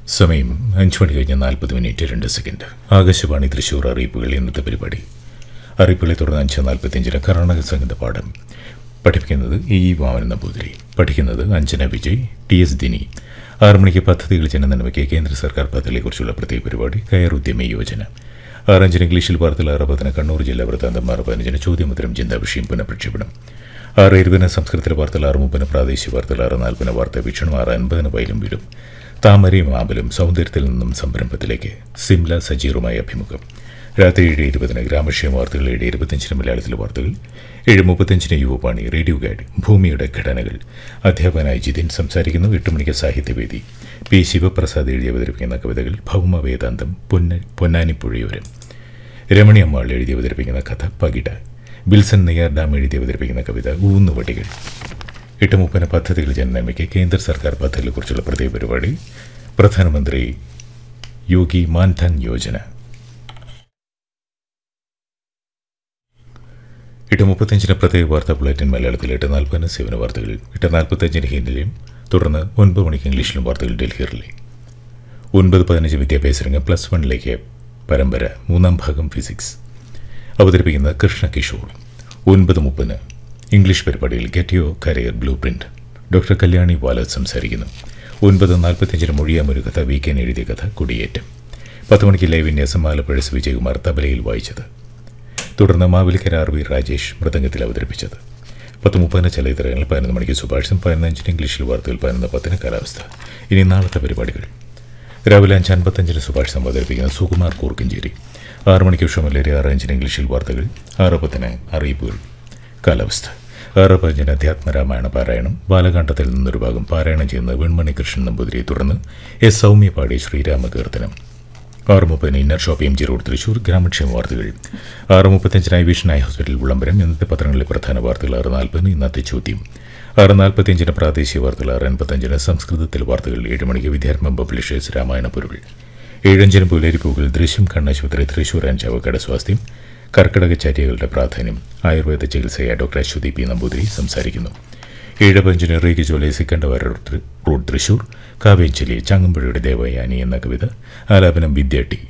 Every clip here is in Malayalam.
സമയം അഞ്ച് മണി കഴിഞ്ഞ് നാൽപ്പത് മിനിറ്റ് രണ്ട് സെക്കൻഡ് ആകാശവാണി തൃശൂർ അറിയിപ്പുകൾ ഇന്നത്തെ പരിപാടി അറിയിപ്പുകളെ തുടർന്ന് അഞ്ച് നാൽപ്പത്തിയഞ്ചിന് കർണാടക സംഗീത പാഠം പഠിപ്പിക്കുന്നത് ഇ വാമന നമ്പൂതിരി പഠിക്കുന്നത് അഞ്ജന വിജയ് ടി എസ് ദിനി ആറ് മണിക്ക് പദ്ധതികൾ ജനനന്മയ്ക്ക് കേന്ദ്ര സർക്കാർ പദ്ധതിയെക്കുറിച്ചുള്ള പ്രത്യേക പരിപാടി കയർ ഉദ്യമ യോജന ആറഞ്ചിന് ഇംഗ്ലീഷിൽ വാർത്തകൾ ആറ് പതിന് കണ്ണൂർ ജില്ലാ വൃത്താന്തം ആറ് പതിനഞ്ചിന് ചോദ്യമുത്തരം ചിന്താ വിഷയം പുനഃപ്രക്ഷേപണം ആറ് ഇരുപതിന് സംസ്കൃതത്തിലെ വാർത്തകൾ ആറ് മുപ്പതിന് പ്രാദേശിക വാർത്തകൾ ആറ് നാൽപ്പതിന് വാർത്താ വീക്ഷണം ആറ് അൻപതിന് വയലും വീടും താമരയും ആമ്പലും സൗന്ദര്യത്തിൽ നിന്നും സംരംഭത്തിലേക്ക് സിംല സജീറുമായി അഭിമുഖം രാത്രി ഏഴ് ഇരുപതിന് ഗ്രാമക്ഷേമ വാർത്തകൾ ഏഴ് ഇരുപത്തിയഞ്ചിന് മലയാളത്തിലെ വാർത്തകൾ ഏഴ് മുപ്പത്തഞ്ചിന് യുവപാണി റേഡിയോ ഗൈഡ് ഭൂമിയുടെ ഘടനകൾ അധ്യാപകനായി ജിതിൻ സംസാരിക്കുന്നു എട്ട് മണിക്ക് സാഹിത്യവേദി പി ശിവപ്രസാദ് എഴുതി അവതരിപ്പിക്കുന്ന കവിതകൾ ഭൗമ വേദാന്തം പൊന്ന പൊന്നാനിപ്പുഴയോരം രമണി അമ്മാൾ എഴുതി അവതരിപ്പിക്കുന്ന കഥ പകിട ബിൽസൺ നെയ്യാർ ഡാം എഴുതി അവതരിപ്പിക്കുന്ന കവിത ഊന്നുവടികൾ എട്ട് മുപ്പതിന് പദ്ധതികൾ ജനനന്മയ്ക്ക് കേന്ദ്ര സർക്കാർ പദ്ധതികളെക്കുറിച്ചുള്ള പ്രത്യേക പരിപാടി പ്രധാനമന്ത്രി യോഗി മാൻധൻ യോജന എട്ട് മുപ്പത്തഞ്ചിന് പ്രത്യേക വാർത്താ ബുള്ളറ്റിൻ മലയാളത്തിൽ എട്ട് നാൽപ്പതിന് സേവന വാർത്തകൾ എട്ട് നാൽപ്പത്തഞ്ചിന് ഹിന്ദിയിലും തുടർന്ന് ഒൻപത് മണിക്ക് ഇംഗ്ലീഷിലും വാർത്തകൾ ഡൽഹിയിലെ ഒൻപത് പതിനഞ്ച് വിദ്യാഭ്യാസ രംഗം പ്ലസ് വണ്ണിലേക്ക് പരമ്പര മൂന്നാം ഭാഗം ഫിസിക്സ് അവതരിപ്പിക്കുന്ന കൃഷ്ണ കിഷോർ ഒൻപത് മുപ്പതിന് ഇംഗ്ലീഷ് പരിപാടിയിൽ get your career blueprint doctor Kalyani Valath സംസാരിക്കുന്നു ഒൻപത് നാൽപ്പത്തിയഞ്ചിന് മൊഴിയാമൊരു കഥ വീക്കെൻ എഴുതിയ കഥ കുടിയേറ്റം പത്ത് മണിക്ക് ലൈവ് വിന്യാസം ആലപ്പുഴ എസ് വിജയകുമാർ തബലയിൽ വായിച്ചത് തുടർന്ന് മാവേലിക്കര ആർ വി രാജേഷ് മൃദംഗത്തിൽ അവതരിപ്പിച്ചത് പത്ത് മുപ്പതിന് ചലച്ചിത്രങ്ങൾ പതിനൊന്ന് മണിക്ക് സുഭാഷും പതിനഞ്ചിന് ഇംഗ്ലീഷിൽ വാർത്തകൾ പതിനൊന്ന് പത്തിന് കാലാവസ്ഥ ഇനി നാളത്തെ പരിപാടികൾ രാവിലെ അഞ്ച് അൻപത്തഞ്ചിന് സുഭാഷ് അവതരിപ്പിക്കുന്ന സുകുമാർ കൂർക്കഞ്ചേരി ആറ് മണിക്ക് ഉഷമല്ലേരി ആറ് അഞ്ചിന് ഇംഗ്ലീഷിൽ വാർത്തകൾ ആറ് പത്തിന് അറിയിപ്പുകൾ കാലാവസ്ഥ ആറ് പതിനഞ്ചിന് അധ്യാത്മരാമായണ പാരായണം ബാലകാണ്ഡത്തിൽ നിന്നൊരു ഭാഗം പാരായണം ചെയ്യുന്ന വെൺമണി കൃഷ്ണൻ നമ്പൂതിരിയെ തുടർന്ന് എസ് സൗമ്യ പാടി ശ്രീരാമകീർത്തനം ആറ് മുപ്പതിന് inner shop M G road Thrissur ഗ്രാമക്ഷേമ വാർത്തകൾ ആറ് മുപ്പത്തഞ്ചിന് ഐ വിഷൻ ഐ ഹോസ്പിറ്റൽ വിളംബരം ഇന്നത്തെ പത്രങ്ങളിലെ പ്രധാന വാർത്തകൾ ആറ് നാൽപ്പതിന് ഇന്നത്തെ ചോദ്യം ആറ് നാൽപ്പത്തിയഞ്ചിന് പ്രാദേശിക വാർത്തകൾ ആറ് എൺപത്തഞ്ചിന് സംസ്കൃതത്തിൽ വാർത്തകൾ ഏഴ് മണിക്ക് വിദ്യാരംഭം പബ്ലിഷേഴ്സ് രാമായണ പൊരുൾ ഏഴഞ്ചിന് പുലരിപ്പൂകൾ ദൃശ്യം കണ്ണാശുപത്രി തൃശൂർ അഞ്ചാവക്കട സ്വാസ്ഥ്യം കർക്കിടക ചര്യകളുടെ പ്രാധാന്യം ആയുർവേദ ചികിത്സയായ ഡോക്ടർ അശ്വതി പി നമ്പൂതിരി സംസാരിക്കുന്നു ഏഴ് പഞ്ചിന് റീഗി ജോലി സിക്കണ്ടവാര റോഡ് തൃശൂർ കാവേഞ്ചലി ചങ്ങമ്പുഴയുടെ ദേവയാനി എന്ന കവിത ആലാപനം വിദ്യ ടി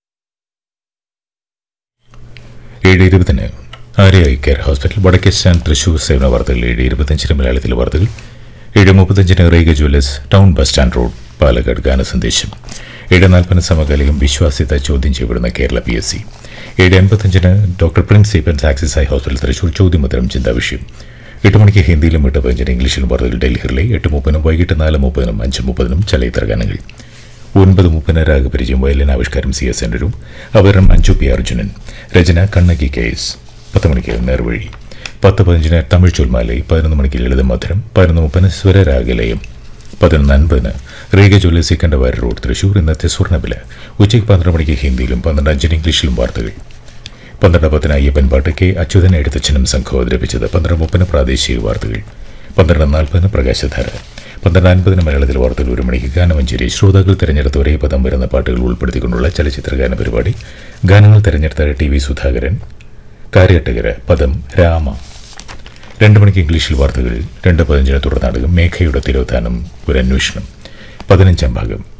ഏഴ് ഇരുപതിന് ആര്യ ഐ കെയർ ഹോസ്പിറ്റൽ വടക്കേ സ്റ്റാൻഡ് തൃശൂർ സേവന വാർത്തകൾ ഏഴ് ഇരുപത്തഞ്ചിന് മലയാളത്തിലെ വാർത്തകൾ ഏഴ് മുപ്പത്തഞ്ചിന് റീഗ jewellers town bus stand road Palakkad ഗാനസന്ദേശം ഏഴ് നാൽപ്പതിന് സമകാലികം വിശ്വാസ്യത ചോദ്യം ചെയ്യപ്പെടുന്ന കേരള പി എസ് സി ഏഴ് എൺപത്തഞ്ചിന് ഡോക്ടർ പ്രിൻസ് സീപ്പൻസ് ആക്സിസ് ഐ ഹോസ്പിറ്റൽ തൃശൂർ ചോദ്യമുത്തരം ചിന്താ വിഷയം എട്ട് മണിക്ക് ഹിന്ദിയിലും എട്ട് പതിനഞ്ചിന് ഇംഗ്ലീഷിലും വാർത്തകൾ ഡൽഹിയിലെ എട്ട് മുപ്പതിനും വൈകിട്ട് നാല് മുപ്പതിനും അഞ്ച് മുപ്പതിനും ചലച്ചിത്ര ഗാനങ്ങൾ ഒൻപത് മുപ്പതിന് രാഗപരിചയം വയലിൻ ആവിഷ്കാരം സി എസ് സെൻ്ററും അവതരണം അഞ്ചു പി അർജുനൻ രചന കണ്ണകി കെ എസ് പത്ത് മണിക്ക് നേർവഴി പത്ത് പതിനഞ്ചിന് തമിഴ് ചൊൽമാലൈ പതിനൊന്ന് മണിക്ക് ലളിത മധുരം പതിനൊന്ന് മുപ്പതിന് സ്വരരാഗലയം പതിനൊന്ന് അൻപതിന് റീഗ ജ്വല്ലേഴ്സ് സിക്കണ്ടവാര റോഡ് തൃശൂർ ഇന്നത്തെ സ്വർണ്ണവില ഉച്ചയ്ക്ക് പന്ത്രണ്ട് മണിക്ക് ഹിന്ദിയിലും പന്ത്രണ്ട് അഞ്ചിന് ഇംഗ്ലീഷിലും വാർത്തകൾ പന്ത്രണ്ട് പത്തിന് അയ്യപ്പൻ പാട്ട് കെ അച്യുതൻ എഴുത്തച്ഛനും സംഘം അവതരിപ്പിച്ചത് പന്ത്രണ്ട് മുപ്പതിന് പ്രാദേശിക വാർത്തകൾ പന്ത്രണ്ട് നാൽപ്പതിന് പ്രകാശധാര പന്ത്രണ്ട് അൻപതിന് മലയാളത്തിൽ വാർത്തകൾ ഒരു മണിക്ക് ഗാനമഞ്ചേരി ശ്രോതാക്കൾ തിരഞ്ഞെടുത്ത ഒരേ പദം വരുന്ന പാട്ടുകൾ ഉൾപ്പെടുത്തിക്കൊണ്ടുള്ള ചലച്ചിത്ര ഗാന പരിപാടി ഗാനങ്ങൾ തിരഞ്ഞെടുത്ത ടി വി സുധാകരൻ കാര്യട്ടകര പദം രാമ രണ്ട് മണിക്ക് ഇംഗ്ലീഷിൽ വാർത്തകൾ രണ്ട് പതിനഞ്ചിന് തുടർനാടകം മേഘയുടെ തിരോധാനം ഒരു അന്വേഷണം പതിനഞ്ചാം ഭാഗം